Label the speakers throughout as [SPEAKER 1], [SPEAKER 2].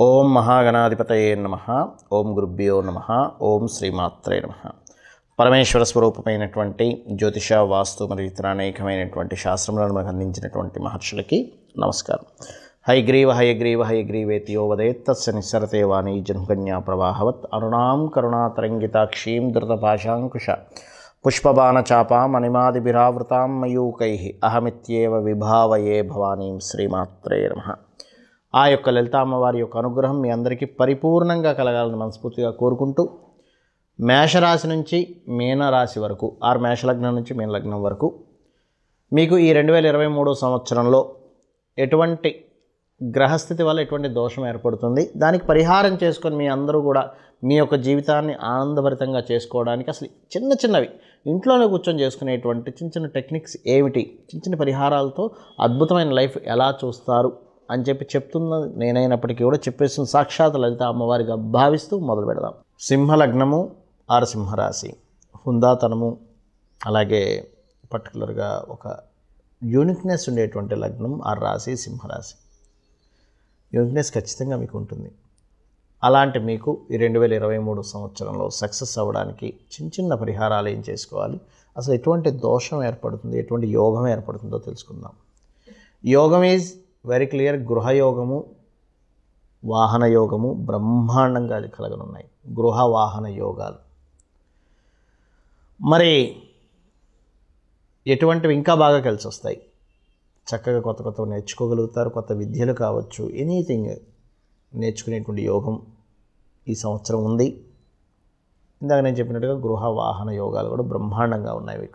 [SPEAKER 1] ఓం మహాగణాధిపతయే నమ ఓం గురుభ్యో నమ ఓం శ్రీమాత్రే నమ పరమేశ్వర స్వరూపమైనటువంటి జ్యోతిష వాస్తు మరియు ఇతర అనేకమైనటువంటి శాస్త్రములను మనకు అందించినటువంటి మహర్షులకి నమస్కారం హయగ్రీవ హయగ్రీవ హయగ్రీవేతియో వదేత్తస్య నిస్సరతే వాణి జన్మకన్యా ప్రవాహవత్ అరుణాం కరుణాతరంగితాక్షీం ధృతపాశాంకుశ పుష్పబాణచాపాం అనిమాదిభిరావృతాం మయూకై అహమిత్యేవ విభావయే భవానీం శ్రీమాత్రే నమ ఆ యొక్క లలిత అమ్మవారి యొక్క అనుగ్రహం మీ అందరికీ పరిపూర్ణంగా కలగాలని మనస్ఫూర్తిగా కోరుకుంటూ మేషరాశి నుంచి మీనరాశి వరకు ఆరు మేషలగ్నం నుంచి మీన లగ్నం వరకు మీకు ఈ రెండు వేల ఇరవై మూడో సంవత్సరంలో ఎటువంటి గ్రహస్థితి వల్ల ఎటువంటి దోషం ఏర్పడుతుంది దానికి పరిహారం చేసుకొని మీ అందరూ కూడా మీ యొక్క జీవితాన్ని ఆనందభరితంగా చేసుకోవడానికి అసలు చిన్న చిన్నవి ఇంట్లోనే కూర్చొని చేసుకునేటువంటి చిన్న చిన్న టెక్నిక్స్ ఏమిటి చిన్న చిన్న పరిహారాలతో అద్భుతమైన లైఫ్ ఎలా చూస్తారు అని చెప్పి చెప్తున్న నేనైనప్పటికీ కూడా చెప్పేస్తున్న సాక్షాత్ లలిత అమ్మవారిగా భావిస్తూ మొదలు పెడదాం సింహలగ్నము ఆరు సింహరాశి హుందాతనము అలాగే పర్టికులర్గా ఒక యూనిక్నెస్ ఉండేటువంటి లగ్నం ఆ రాశి సింహరాశి యూనిక్నెస్ ఖచ్చితంగా మీకు ఉంటుంది అలాంటి మీకు ఈ రెండు వేల ఇరవై మూడు సంవత్సరంలో సక్సెస్ అవ్వడానికి చిన్న చిన్న పరిహారాలు ఏం చేసుకోవాలి అసలు ఎటువంటి దోషం ఏర్పడుతుంది ఎటువంటి యోగం ఏర్పడుతుందో తెలుసుకుందాం యోగం ఈజ్ వెరీ క్లియర్ గృహయోగము వాహన యోగము బ్రహ్మాండంగా కలగనున్నాయి గృహ వాహన యోగాలు మరి ఎటువంటివి ఇంకా బాగా కలిసి వస్తాయి చక్కగా కొత్త కొత్త నేర్చుకోగలుగుతారు కొత్త విద్యలు కావచ్చు ఎనీథింగ్ నేర్చుకునేటువంటి యోగం ఈ సంవత్సరం ఉంది ఇందాక నేను చెప్పినట్టుగా గృహ వాహన యోగాలు కూడా బ్రహ్మాండంగా ఉన్నాయి మీకు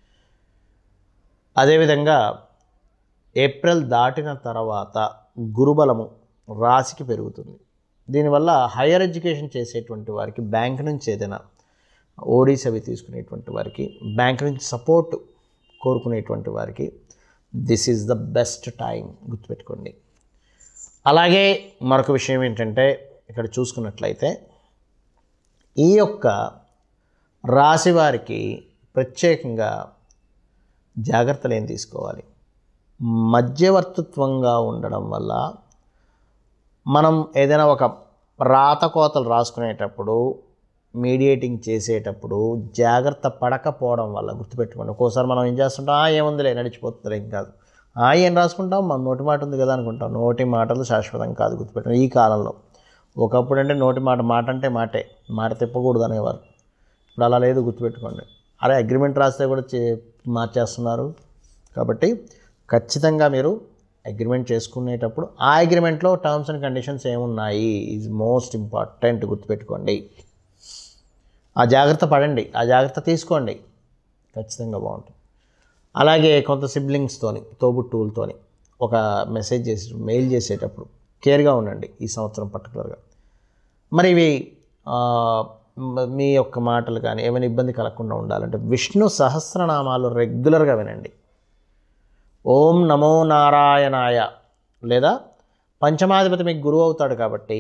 [SPEAKER 1] అదేవిధంగా ఏప్రిల్ దాటిన తర్వాత గురుబలము రాశికి పెరుగుతుంది దీనివల్ల హైయర్ ఎడ్యుకేషన్ చేసేటువంటి వారికి బ్యాంక్ నుంచి ఏదైనా ఓడీస్ అవి తీసుకునేటువంటి వారికి బ్యాంక్ నుంచి సపోర్ట్ కోరుకునేటువంటి వారికి this is the best time గుర్తుపెట్టుకోండి అలాగే మరొక విషయం ఏంటంటే ఇక్కడ చూసుకున్నట్లయితే ఈ యొక్క రాశి వారికి ప్రత్యేకంగా జాగ్రత్తలు ఏం తీసుకోవాలి మధ్యవర్తిత్వంగా ఉండడం వల్ల మనం ఏదైనా ఒక రాతకోతలు రాసుకునేటప్పుడు మీడియేటింగ్ చేసేటప్పుడు జాగ్రత్త పడకపోవడం వల్ల గుర్తుపెట్టుకోండి ఒక్కోసారి మనం ఏం చేస్తుంటాం "ఆ, ఏముందిలే నడిచిపోతుంది ఏం కాదు ఆ ఏం రాసుకుంటాం మన నోటి మాట ఉంది కదా అనుకుంటాం నోటి మాటలు శాశ్వతం కాదు గుర్తుపెట్టుకోండి ఈ కాలంలో ఒకప్పుడు అంటే నోటి మాట మాట అంటే మాటే మాట తిప్పకూడదు అనేవారు ఇప్పుడు అలా లేదు గుర్తుపెట్టుకోండి అరే అగ్రిమెంట్ రాస్తే కూడా చే మార్చేస్తున్నారు కాబట్టి ఖచ్చితంగా మీరు అగ్రిమెంట్ చేసుకునేటప్పుడు ఆ అగ్రిమెంట్లో టర్మ్స్ అండ్ కండిషన్స్ ఏమున్నాయి ఈజ్ మోస్ట్ ఇంపార్టెంట్ గుర్తుపెట్టుకోండి ఆ జాగ్రత్త పడండి ఆ జాగ్రత్త తీసుకోండి ఖచ్చితంగా బాగుంటుంది అలాగే కొంత సిబ్లింగ్స్తోని తోబుట్టువులతోని ఒక మెసేజ్ చేసి మెయిల్ చేసేటప్పుడు కేర్గా ఉండండి ఈ సంవత్సరం పర్టికులర్గా మరి ఇవి ఆ, మ- మీ యొక్క మాటలు కానీ ఏమైనా ఇబ్బంది కలగకుండా ఉండాలంటే విష్ణు సహస్రనామాలు రెగ్యులర్గా వినండి ఓం నమో నారాయణాయ లేదా పంచమాధిపతి మీకు గురువు అవుతాడు కాబట్టి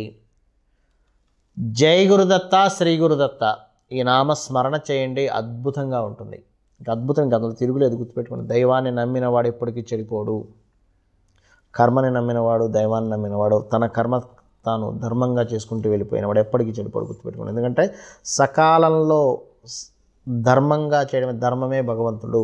[SPEAKER 1] జై గురుదత్త శ్రీ గురుదత్త ఈ నామ స్మరణ చేయండి అద్భుతంగా ఉంటుంది ఇంకా అద్భుతం ఇంకా అందులో తిరుగులేదు గుర్తుపెట్టుకోండి దైవాన్ని నమ్మిన వాడు ఎప్పటికీ చెడిపోడు కర్మని నమ్మినవాడు దైవాన్ని నమ్మినవాడు తన కర్మ తాను ధర్మంగా చేసుకుంటూ వెళ్ళిపోయిన వాడు ఎప్పటికీ చెడిపోడు గుర్తుపెట్టుకోండి ఎందుకంటే సకాలంలో స్- ధర్మంగా చేయడమే ధర్మమే భగవంతుడు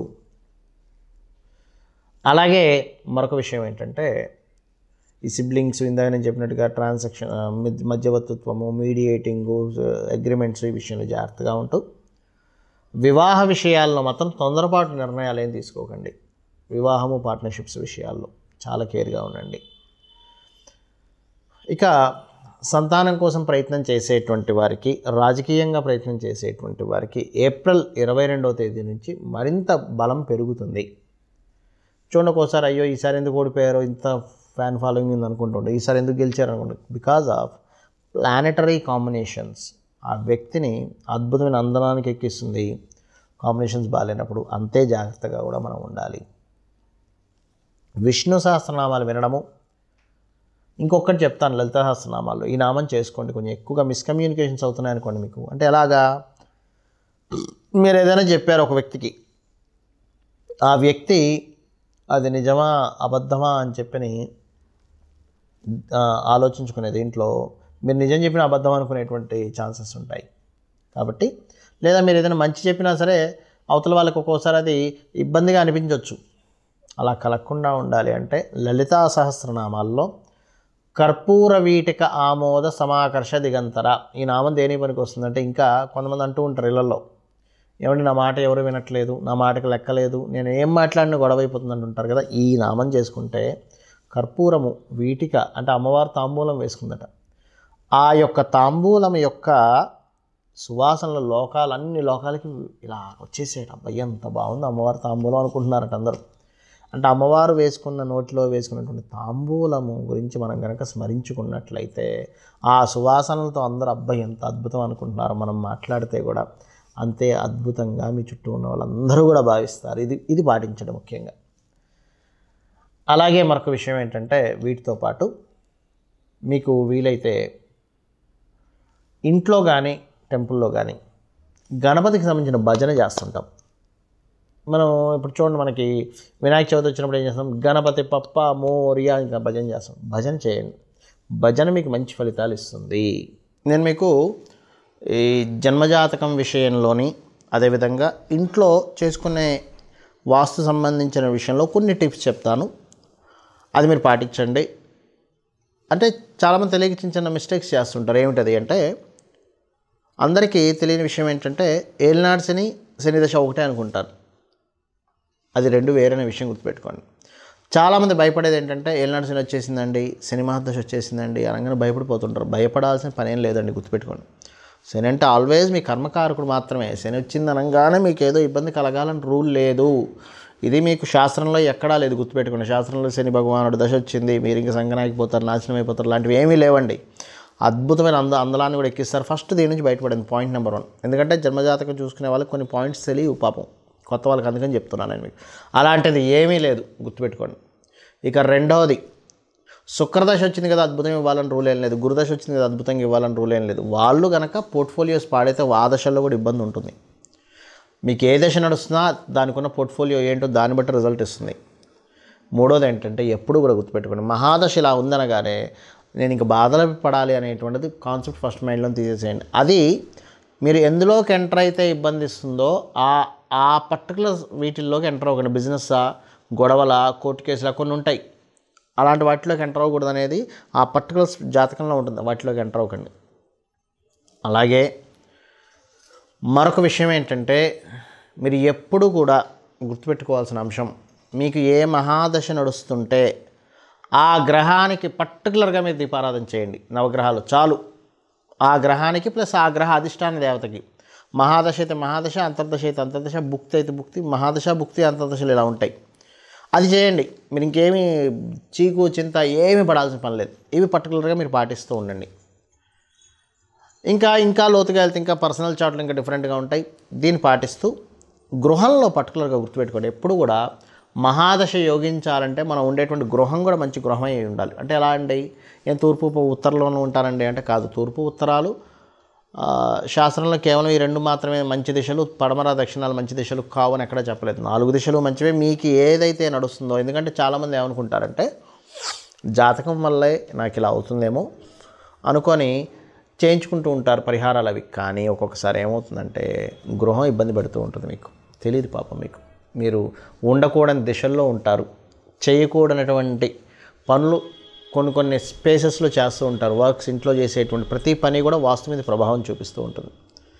[SPEAKER 1] అలాగే మరొక విషయం ఏంటంటే ఈ సిబ్లింగ్స్ ఇందాక నేను చెప్పినట్టుగా ట్రాన్సాక్షన్ మధ్యవర్తిత్వము మీడియేటింగు అగ్రిమెంట్స్ ఈ విషయంలో జాగ్రత్తగా ఉంటూ వివాహ విషయాల్లో మాత్రం తొందరపాటు నిర్ణయాలు ఏం తీసుకోకండి వివాహము పార్ట్నర్షిప్స్ విషయాల్లో చాలా కేర్గా ఉండండి ఇక సంతానం కోసం ప్రయత్నం చేసేటువంటి వారికి రాజకీయంగా ప్రయత్నం చేసేటువంటి వారికి ఏప్రిల్ ఇరవై రెండవ తేదీ నుంచి మరింత బలం పెరుగుతుంది చూడండి ఒకసారి అయ్యో ఈసారి ఎందుకు ఓడిపోయారో ఇంత ఫ్యాన్ ఫాలోయింగ్ ఉంది అనుకుంటుండే ఈసారి ఎందుకు గెలిచారు అనుకుంటే బికాజ్ ఆఫ్ ప్లానెటరీ కాంబినేషన్స్ ఆ వ్యక్తిని అద్భుతమైన అందనానికి ఎక్కిస్తుంది కాంబినేషన్స్ బాగాలేనప్పుడు అంతే జాగ్రత్తగా కూడా మనం ఉండాలి విష్ణు సహస్రనామాలు వినడము ఇంకొకటి చెప్తాను లలిత సహస్రనామాలు ఈ నామం చేసుకోండి కొంచెం ఎక్కువగా మిస్కమ్యూనికేషన్స్ అవుతున్నాయి అనుకోండి మీకు అంటే ఎలాగా మీరు ఏదైనా చెప్పారు ఒక వ్యక్తికి ఆ వ్యక్తి అది నిజమా అబద్ధమా అని చెప్పని ఆ, ఆలోచించుకునే దీంట్లో మీరు నిజం చెప్పిన అబద్ధం అనుకునేటువంటి ఛాన్సెస్ ఉంటాయి కాబట్టి లేదా మీరు ఏదైనా మంచి చెప్పినా సరే అవతల వాళ్ళకి ఒక్కోసారి అది ఇబ్బందిగా అనిపించవచ్చు అలా కలగకుండా ఉండాలి అంటే లలితా సహస్రనామాల్లో కర్పూర వీటిక ఆమోద సమాకర్ష దిగంతర ఈ నామం దేని పనికి వస్తుందంటే ఇంకా కొంతమంది అంటూ ఉంటారు ఇళ్లలో ఏమండి నా మాట ఎవరు వినట్లేదు నా మాటకు లెక్కలేదు నేను ఏం మాట్లాడినా గొడవ అయిపోతుంది అంటుంటారు కదా ఈ నామం చేసుకుంటే కర్పూరము వీటిక అంటే అమ్మవారు తాంబూలం వేసుకుందట ఆ యొక్క తాంబూలం యొక్క సువాసనల లోకాలు అన్ని లోకాలకి ఇలా వచ్చేసాడు అబ్బాయి ఎంత బాగుంది అమ్మవారి తాంబూలం అనుకుంటున్నారట అందరూ అంటే అమ్మవారు వేసుకున్న నోటిలో వేసుకున్నటువంటి తాంబూలము గురించి మనం కనుక స్మరించుకున్నట్లయితే ఆ సువాసనలతో అందరూ అబ్బాయి ఎంత అద్భుతం అనుకుంటున్నారు మనం మాట్లాడితే కూడా అంతే అద్భుతంగా మీ చుట్టూ ఉన్న వాళ్ళందరూ కూడా భావిస్తారు ఇది ఇది పాటించడం ముఖ్యంగా అలాగే మరొక విషయం ఏంటంటే వీటితో పాటు మీకు వీలైతే ఇంట్లో కానీ టెంపుల్లో కానీ గణపతికి సంబంధించిన భజన చేస్తుంటాం మనం ఇప్పుడు చూడండి మనకి వినాయక చవితి వచ్చినప్పుడు ఏం చేస్తాం గణపతి పప్ప మోరియా ఇంకా భజన చేస్తాం భజన చేయండి భజన మీకు మంచి ఫలితాలు ఇస్తుంది నేను మీకు ఈ జన్మజాతకం విషయంలోని అదేవిధంగా ఇంట్లో చేసుకునే వాస్తు సంబంధించిన విషయంలో కొన్ని టిప్స్ చెప్తాను అది మీరు పాటించండి అంటే చాలామంది తెలియక చిన్న చిన్న మిస్టేక్స్ చేస్తుంటారు ఏమిటది అంటే అందరికీ తెలియని విషయం ఏంటంటే ఏలినాడు శని శని దశ ఒకటే అనుకుంటారు అది రెండు వేరైన విషయం గుర్తుపెట్టుకోండి చాలామంది భయపడేది ఏంటంటే ఏలినాడు శని వచ్చేసిందండి శని మహాదశ వచ్చేసిందండి అనగానే భయపడిపోతుంటారు భయపడాల్సిన పని ఏం లేదండి గుర్తుపెట్టుకోండి శని అంటే ఆల్వేస్ మీ కర్మకారకుడు మాత్రమే శని వచ్చింది అనగానే మీకు ఏదో ఇబ్బంది కలగాలని రూల్ లేదు ఇది మీకు శాస్త్రంలో ఎక్కడా లేదు గుర్తుపెట్టుకోండి శాస్త్రంలో శని భగవానుడు దశ వచ్చింది మీరు ఇంకా సంగనాగిపోతారు నాశనం అయిపోతారు లాంటివి ఏమీ లేవండి అద్భుతమైన అంద అందలాన్ని కూడా ఎక్కిస్తారు ఫస్ట్ దీని నుంచి బయటపడింది పాయింట్ నెంబర్ వన్ ఎందుకంటే జన్మజాతకం చూసుకునే వాళ్ళకి కొన్ని పాయింట్స్ తెలియవు పాపం కొత్త వాళ్ళకి అందుకని చెప్తున్నాను నేను మీకు అలాంటిది ఏమీ లేదు గుర్తుపెట్టుకోండి ఇక రెండవది శుక్రదశ వచ్చింది కదా అద్భుతం ఇవ్వాలని రూల్ ఏం లేదు గురుదశ వచ్చింది కదా అద్భుతంగా ఇవ్వాలని రూల్ ఏం లేదు వాళ్ళు కనుక పోర్ట్ఫోలియోస్ పాడైతే ఆ దశల్లో కూడా ఇబ్బంది ఉంటుంది మీకు ఏ దశ నడుస్తున్నా దానికి ఉన్న పోర్ట్ఫోలియో ఏంటో దాన్ని బట్టి రిజల్ట్ ఇస్తుంది మూడోది ఏంటంటే ఎప్పుడు కూడా గుర్తుపెట్టుకోండి మహాదశ ఇలా ఉందనగానే నేను ఇంక బాధలు పడాలి అనేటువంటిది కాన్సెప్ట్ ఫస్ట్ మైండ్లో తీసేసేయండి అది మీరు ఎందులోకి ఎంటర్ అయితే ఇబ్బంది ఇస్తుందో ఆ ఆ పర్టికులర్ వీటిల్లోకి ఎంటర్ అవ్వకండి బిజినెస్సా గొడవల కోర్టు కేసులా కొన్ని ఉంటాయి అలాంటి వాటిలోకి ఎంటర్ అవ్వకూడదు అనేది ఆ పర్టికులర్ జాతకంలో ఉంటుంది వాటిలోకి ఎంటర్ అవ్వకండి అలాగే మరొక విషయం ఏంటంటే మీరు ఎప్పుడు కూడా గుర్తుపెట్టుకోవాల్సిన అంశం మీకు ఏ మహాదశ నడుస్తుంటే ఆ గ్రహానికి పర్టికులర్గా మీరు దీపారాధన చేయండి నవగ్రహాలు చాలు ఆ గ్రహానికి ప్లస్ ఆ గ్రహ అధిష్టాన దేవతకి మహాదశ అయితే మహాదశ అంతర్దశ అయితే అంతర్దశ భుక్తి అయితే భుక్తి మహాదశ భుక్తి అంతర్దశలు ఇలా ఉంటాయి అది చేయండి మీరు ఇంకేమీ చీకు చింత ఏమీ పడాల్సిన పని లేదు ఇవి పర్టికులర్గా మీరు పాటిస్తూ ఉండండి ఇంకా ఇంకా లోతుగా వెళ్తే ఇంకా పర్సనల్ చార్ట్లు ఇంకా డిఫరెంట్గా ఉంటాయి దీన్ని పాటిస్తూ గృహంలో పర్టికులర్గా గుర్తుపెట్టుకోండి ఎప్పుడు కూడా మహాదశ యోగించాలంటే మనం ఉండేటువంటి గృహం కూడా మంచి గృహమై ఉండాలి అంటే ఎలా అండి నేను తూర్పు ఉత్తరంలోనూ ఉంటానండి అంటే కాదు తూర్పు ఉత్తరాలు ఆ, శాస్త్రంలో కేవలం ఈ రెండు మాత్రమే మంచి దిశలు పడమర దక్షిణాలు మంచి దిశలు కావని ఎక్కడ చెప్పలేదు నాలుగు దిశలు మంచివే మీకు ఏదైతే నడుస్తుందో ఎందుకంటే చాలామంది ఏమనుకుంటారంటే జాతకం వల్లే నాకు ఇలా అవుతుందేమో అనుకొని చేయించుకుంటూ ఉంటారు పరిహారాలు అవి కానీ ఒక్కొక్కసారి ఏమవుతుందంటే గృహం ఇబ్బంది పెడుతూ ఉంటుంది మీకు తెలియదు పాపం మీకు మీరు ఉండకూడని దిశల్లో ఉంటారు చేయకూడనటువంటి పనులు కొన్ని కొన్ని స్పేసెస్లో చేస్తూ ఉంటారు వర్క్స్ ఇంట్లో చేసేటువంటి ప్రతి పని కూడా వాస్తు మీద ప్రభావం చూపిస్తూ ఉంటుంది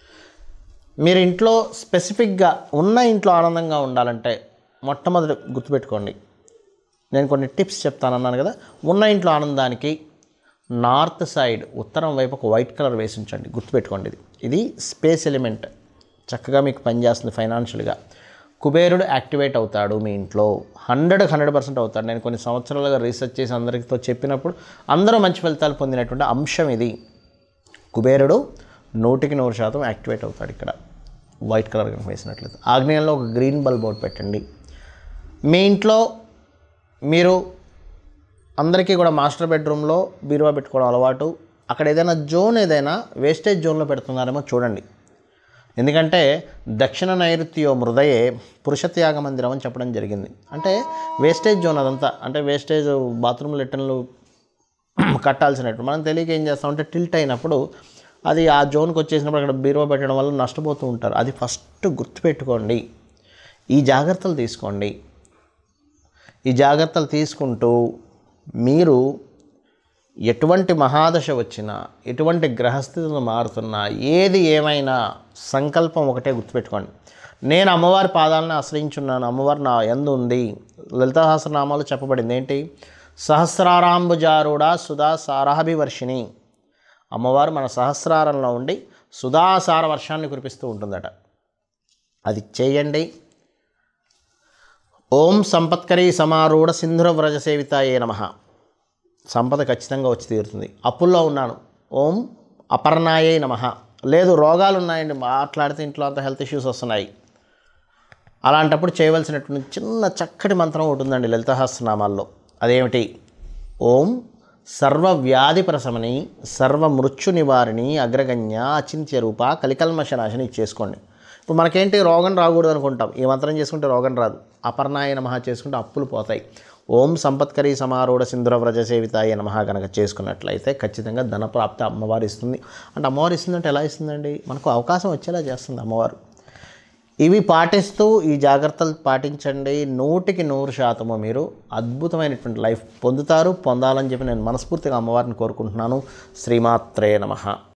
[SPEAKER 1] మీరు ఇంట్లో స్పెసిఫిక్గా ఉన్న ఇంట్లో ఆనందంగా ఉండాలంటే మొట్టమొదటి గుర్తుపెట్టుకోండి నేను కొన్ని టిప్స్ చెప్తానన్నాను కదా ఉన్న ఇంట్లో ఆనందానికి నార్త్ సైడ్ ఉత్తరం వైపు ఒక వైట్ కలర్ వేసి ఉంచండి గుర్తుపెట్టుకోండి ఇది ఇది స్పేస్ ఎలిమెంట్ చక్కగా మీకు పనిచేస్తుంది ఫైనాన్షియల్గా కుబేరుడు యాక్టివేట్ అవుతాడు మీ ఇంట్లో హండ్రెడ్ హండ్రెడ్ పర్సెంట్ అవుతాడు నేను కొన్ని సంవత్సరాలుగా రీసెర్చ్ చేసి అందరితో చెప్పినప్పుడు అందరూ మంచి ఫలితాలు పొందినటువంటి అంశం ఇది కుబేరుడు నూటికి నూరు శాతం యాక్టివేట్ అవుతాడు ఇక్కడ వైట్ కలర్ కనుక వేసినట్లయితే ఆగ్నేయంలో ఒక గ్రీన్ బల్బ్ ఒకటి పెట్టండి మీ ఇంట్లో మీరు అందరికీ కూడా మాస్టర్ బెడ్రూమ్లో బీరువా పెట్టుకోవడం అలవాటు అక్కడ ఏదైనా జోన్ ఏదైనా వేస్టేజ్ జోన్లో పెడుతున్నారేమో చూడండి ఎందుకంటే దక్షిణ నైరుత్యో మృదయే పురుషత్యాగ మందిరం అని చెప్పడం జరిగింది అంటే వేస్టేజ్ జోన్ అదంతా అంటే వేస్టేజ్ బాత్రూమ్ లెట్టన్లు కట్టాల్సినట్టు మనం తెలియక ఏం చేస్తామంటే టిల్ట్ అయినప్పుడు అది ఆ జోన్కి వచ్చేసినప్పుడు అక్కడ బీరువా పెట్టడం వల్ల నష్టపోతూ ఉంటారు అది ఫస్ట్ గుర్తుపెట్టుకోండి ఈ జాగ్రత్తలు తీసుకోండి ఈ జాగ్రత్తలు తీసుకుంటూ మీరు ఎటువంటి మహాదశ వచ్చినా ఎటువంటి గ్రహస్థితులు మారుతున్నా ఏది ఏమైనా సంకల్పం ఒకటే గుర్తుపెట్టుకోండి నేను అమ్మవారి పాదాలను ఆశ్రయించున్నాను అమ్మవారు నా ఎందు ఉంది లలిత సహస్రనామాలు చెప్పబడింది ఏంటి సహస్రారాంబుజారుడ సుధా సారాభివర్షిణి అమ్మవారు మన సహస్రారంలో ఉండి సుధాసార వర్షాన్ని కురిపిస్తూ ఉంటుందట అది చేయండి ఓం సంపత్కరీ సమారూఢ సింధుర వ్రజ సేవితాయే నమ సంపద ఖచ్చితంగా వచ్చి తీరుతుంది అప్పుల్లో ఉన్నాను ఓం అపర్ణాయే నమ లేదు రోగాలు ఉన్నాయండి మాట్లాడితే ఇంట్లో అంత హెల్త్ ఇష్యూస్ వస్తున్నాయి అలాంటప్పుడు చేయవలసినటువంటి చిన్న చక్కటి మంత్రం ఒకటి ఉందండి లలితహాస్నామాల్లో అదేమిటి ఓం సర్వ వ్యాధి ప్రశమని సర్వ మృత్యు నివారిణి అగ్రగణ్య అచింత్య రూప కలికల్మష నాశని ఇచ్చేసుకోండి ఇప్పుడు మనకేంటి రోగం రాకూడదు అనుకుంటాం ఈ మంత్రం చేసుకుంటే రోగం రాదు అపర్ణాయ నమః చేసుకుంటే అప్పులు పోతాయి ఓం సంపత్కరీ సమారూఢ సింధుర వ్రజ సేవితాయ నమః కనుక చేసుకున్నట్లయితే ఖచ్చితంగా ధనప్రాప్తి అమ్మవారు ఇస్తుంది అంటే అమ్మవారు ఇస్తుందంటే ఎలా ఇస్తుందండి మనకు అవకాశం వచ్చేలా చేస్తుంది అమ్మవారు ఇవి పాటిస్తూ ఈ జాగ్రత్తలు పాటించండి నూటికి నూరు శాతము మీరు అద్భుతమైనటువంటి లైఫ్ పొందుతారు పొందాలని చెప్పి నేను మనస్ఫూర్తిగా అమ్మవారిని కోరుకుంటున్నాను శ్రీమాత్రే నమః